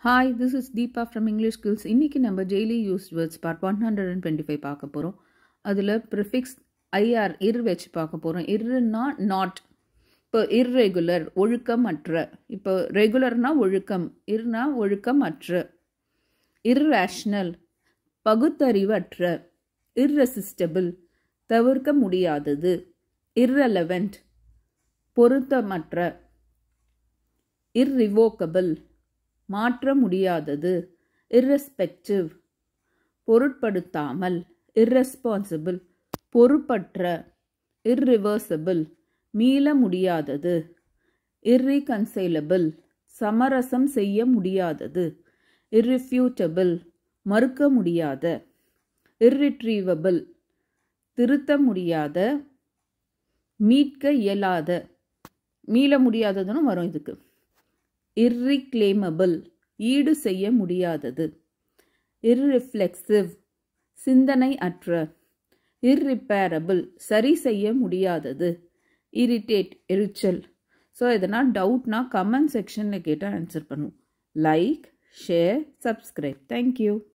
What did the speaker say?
hi this is Deepa from English skills இன்றைக்கி நம்ம daily use words part one hundred and twenty five பார்க்க போகிறோம் அதில் ப்ரிஃபிக்ஸ் ஐஆர் இர் வச்சு பார்க்க போகிறோம் இர்னா நாட் இப்போ இர்ரெகுலர் ஒழுக்கமற்ற இப்போ ரெகுலர்னா ஒழுக்கம் இர்னா ஒழுக்கமற்ற இர்ரேஷ்னல் பகுத்தறிவற்ற இர்ரெசிஸ்டபிள் தவிர்க்க முடியாதது இர்ரெலவெண்ட் பொருத்தமற்ற இர்ரிவோக்கபிள் மாற்ற முடியாதது இர்ரெஸ்பெக்டிவ் பொருட்படுத்தாமல் இர்ரெஸ்பான்சிபிள் பொறுப்பற்ற இர்ரிவர்சபிள் மீள முடியாதது இர்ரீகன்சைலபிள் சமரசம் செய்ய முடியாதது இர்ரிஃப்யூட்டபிள் மறுக்க முடியாத இர்ரிட்ரீவபிள் திருத்த முடியாத மீட்க இயலாத மீள முடியாததுன்னு வரும் இதுக்கு இர்ரிக்ளேமபிள் ஈடு செய்ய முடியாதது இர்ரிஃப்ளெக்சிவ் சிந்தனை அற்ற இர்ரிப்பேரபிள் சரி செய்ய முடியாதது இரிட்டேட் எரிச்சல் ஸோ எதனால் டவுட்னா கமெண்ட் செக்ஷனில் கேட்டால் ஆன்சர் பண்ணுவோம் லைக் ஷேர் சப்ஸ்கிரைப் தேங்க்யூ